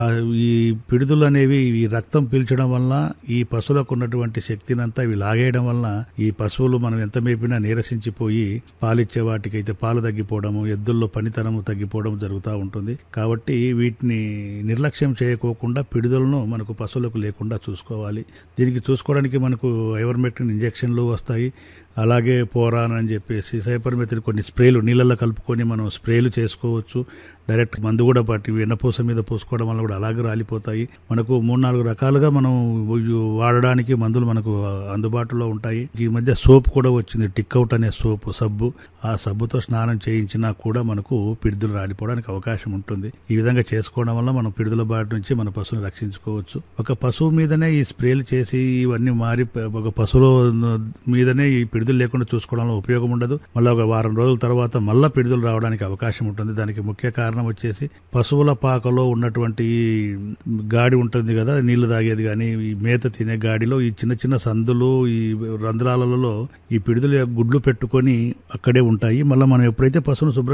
ఆ, ఈ పిడుదలు అనేవి ఈ రక్తం పీల్చడం వలన ఈ పశువులకు ఉన్నటువంటి శక్తిని అంతా ఇవి లాగేయడం వలన ఈ పశువులు మనం ఎంత మేపినా నీరసించిపోయి పాలిచ్చే వాటికి అయితే పాలు తగ్గిపోవడము ఎద్దుల్లో పనితనము తగ్గిపోవడం జరుగుతూ ఉంటుంది కాబట్టి వీటిని నిర్లక్ష్యం చేయకోకుండా పిడుదలను మనకు పశువులకు లేకుండా చూసుకోవాలి దీనికి చూసుకోవడానికి మనకు ఐవర్మెక్టిన్ ఇంజెక్షన్లు వస్తాయి అలాగే పోరాన్ అని చెప్పేసి సైపర్మెథిన్ కొన్ని స్ప్రేలు నీళ్ళల్లో కలుపుకొని మనం స్ప్రేలు చేసుకోవచ్చు డైరెక్ట్ మందు కూడా పట్టి వెన్నపూస మీద పూసుకోవడం వల్ల కూడా అలాగే రాలిపోతాయి మనకు మూడు నాలుగు రకాలుగా మనం వాడడానికి మందులు మనకు అందుబాటులో ఉంటాయి ఈ మధ్య సోప్ కూడా వచ్చింది టిక్అవుట్ అనే సోపు సబ్బు ఆ సబ్బుతో స్నానం చేయించినా కూడా మనకు పిడుదలు రాలిపోవడానికి అవకాశం ఉంటుంది ఈ విధంగా చేసుకోవడం వల్ల మనం పిడుదల బాటి నుంచి మన పశువుని రక్షించుకోవచ్చు ఒక పశువు మీదనే ఈ స్ప్రేలు చేసి ఇవన్నీ మారి ఒక పశువుల మీదనే ఈ పిడుదలు లేకుండా చూసుకోవడంలో ఉపయోగం ఉండదు మళ్ళీ ఒక వారం రోజుల తర్వాత మళ్ళా పిడుదలు రావడానికి అవకాశం ఉంటుంది దానికి ముఖ్య కారణం వచ్చేసి పశువుల పాకలో ఉన్నటువంటి ఈ గాడి ఉంటుంది కదా నీళ్లు తాగేది కానీ ఈ మేత తినే గాడిలో ఈ చిన్న చిన్న సందులు ఈ రంధ్రాలలో ఈ పిడుదల గుడ్లు పెట్టుకొని అక్కడే ఉంటాయి మళ్ళీ మనం ఎప్పుడైతే పశువును శుభ్రం